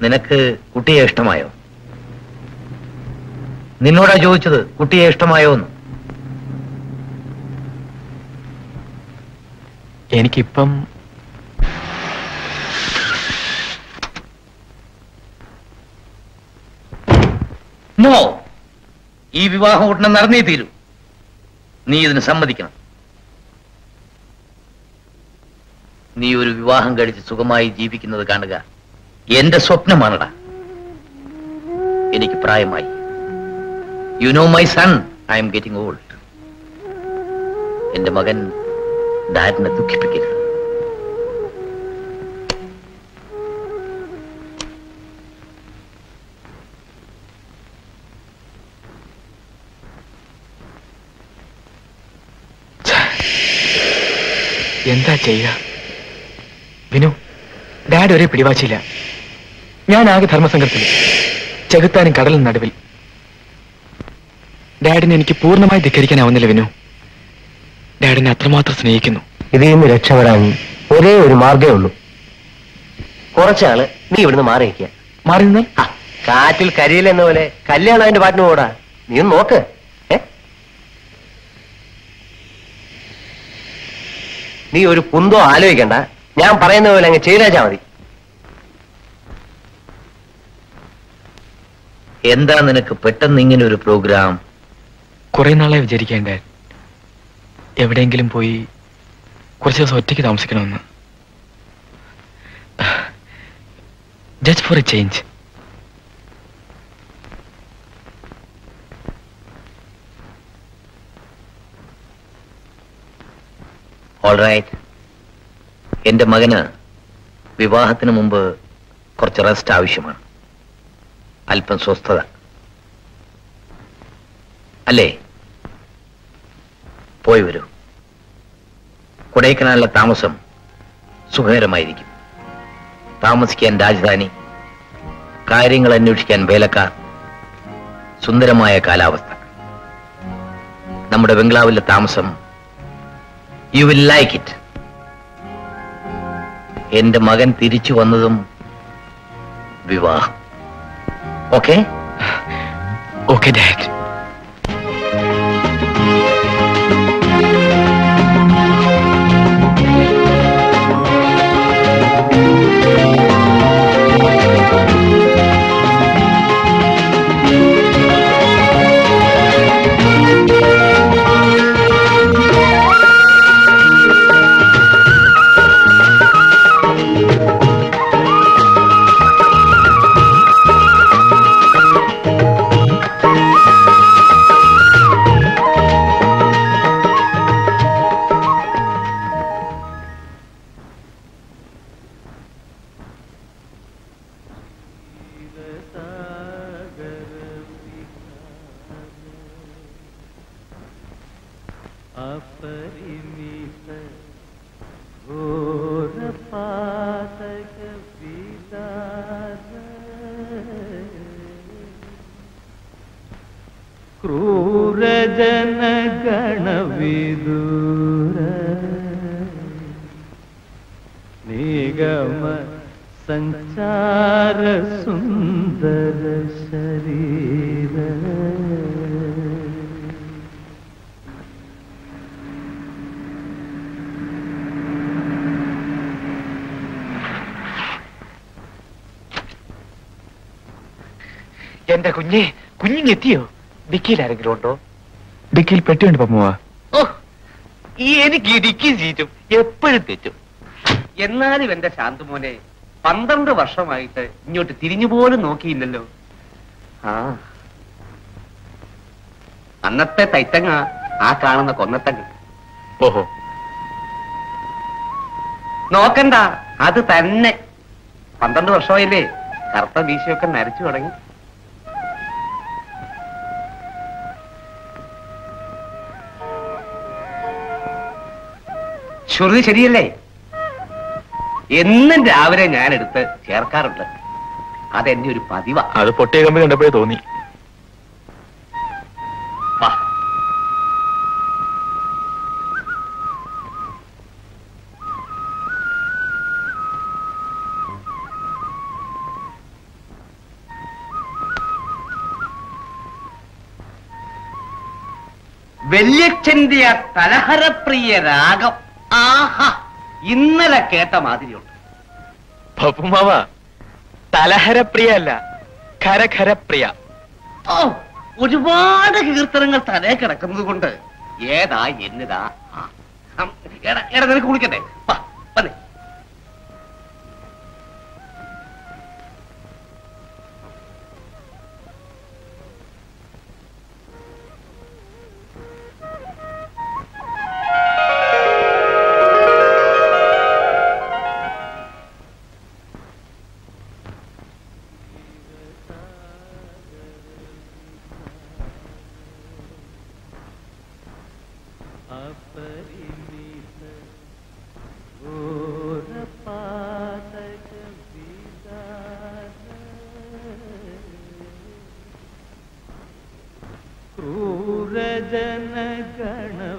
നിനക്ക് കുട്ടിയെ ഇഷ്ടമായോ നിന്നോടാ ചോദിച്ചത് കുട്ടിയെ ഇഷ്ടമായോ എന്ന് എനിക്കിപ്പം നോ ഈ വിവാഹം ഉടനെ നടന്നേ തീരൂ നീ ഇതിന് സമ്മതിക്കണം നീ ഒരു വിവാഹം കഴിച്ച് സുഖമായി ജീവിക്കുന്നത് കാണുക എന്റെ സ്വപ്നമാണടാ എനിക്ക് പ്രായമായി you know my son I'm getting old എന്റെ മകൻ ഡാഡിനെ ദുഃഖിപ്പിക്കരുത് എന്താ ചെയ്യുക വിനു ഡാഡ് ഒരേ പിടിവാച്ചില്ല ഞാൻ ആകെ ധർമ്മസംഘത്തിൽ ചെകുത്താനും കടലും നടുവിൽ ഡാഡിനെ എനിക്ക് പൂർണ്ണമായി ധിക്കരിക്കാനാവുന്നില്ല വിനു ഡാഡിനെ അത്രമാത്രം സ്നേഹിക്കുന്നു ഇതിൽ നിന്ന് രക്ഷപ്പെടാൻ ഒരേ ഒരു മാർഗമേ ഉള്ളൂ കുറച്ചാള് നീ ഇവിടുന്ന് മാറി നിൽക്കുക മാറി നിന്നാൽ ആ, കാറ്റിൽ കരിയിലെന്ന പോലെ കല്യാണം അതിന്റെ പാട്ടിന് പോടാ നീ ഒന്ന് നോക്ക് ഏ നീ ഒരു കുന്തോ ആലോചിക്കണ്ട ഞാൻ പറയുന്ന പോലെ അങ്ങ് ചെയ്തേച്ചാ മതി എന്താ നിനക്ക് പെട്ടെന്ന് ഇങ്ങനെ ഒരു പ്രോഗ്രാം കുറെ നാളെ വിചാരിക്കേണ്ട എവിടെയെങ്കിലും പോയി കുറച്ച് ദിവസം ഒറ്റയ്ക്ക് താമസിക്കണമെന്ന് just for a change alright എന്റെ മകന് വിവാഹത്തിന് മുമ്പ് കുറച്ച് റെസ്റ്റ് ആവശ്യമാണ് അല്പം സ്വസ്ഥത അല്ലേ പോയി വരൂ കൊടൈക്കനാലിലെ താമസം സുഖകരമായിരിക്കും താമസിക്കാൻ രാജധാനി കാര്യങ്ങൾ അന്വേഷിക്കാൻ വേലക്കാർ സുന്ദരമായ കാലാവസ്ഥ നമ്മുടെ ബംഗ്ലാവിലെ താമസം യു വിൽ ലൈക്ക് ഇറ്റ് എന്റെ മകൻ തിരിച്ചു വന്നതും വിവാഹം ഓക്കെ ഓക്കെ ഡാഡ് अपरिमित घोर पातक विदार क्रूर जन गण विदूर निगम संचार सुंदर शरीर എന്റെ കുഞ്ഞെ കുഞ്ഞിനെത്തിയോ ഡിക്കിയിൽ ആരെങ്കിലും ഉണ്ടോ ഡിക്കിയിൽ പെട്ടിയുണ്ട് പമ്മുവാ ഓ ഈ എനിക്ക് ഇടുക്കി സീറ്റും എപ്പോഴും തെറ്റും എന്നാലും എന്റെ ശാന്തുമോനെ പന്ത്രണ്ട് വർഷമായിട്ട് ഇങ്ങോട്ട് തിരിഞ്ഞു പോലും നോക്കിയില്ലല്ലോ ആ അന്നത്തെ തൈത്തങ്ങ ആ കാണുന്ന കൊന്നത്തങ്ങ ഓഹോ നോക്കണ്ട അത് തന്നെ പന്ത്രണ്ട് വർഷമായില്ലേ കറുത്ത വീശിയൊക്കെ നരച്ചു തുടങ്ങി ശ്രുതി ശരിയല്ലേ എന്നും രാവിലെ ഞാൻ എടുത്ത് ചേർക്കാറുണ്ട് അതെന്റെ ഒരു പതിവാ അത് പൊട്ടിയ കമ്പി കണ്ടപ്പോഴേ തോന്നി വാ വല്യച്ഛന്റെ ആ തലഹരപ്രിയ രാഗം ആഹാ ഇന്നലെ കേട്ട മാതിരിയുണ്ട് പപ്പുമാവ തലഹരപ്രിയ അല്ല ഖരഖരപ്രിയ ഓ ഒരുപാട് കീർത്തനങ്ങൾ തലേ കിടക്കുന്നത് കൊണ്ട് ഏതാ എന്നതാ ആ, ഹം, എടാ എടാ നിനക്ക് കുളിക്കട്ടെ വാ വന്നേ अपरिमित घोरपातक विदार क्रूरजन गण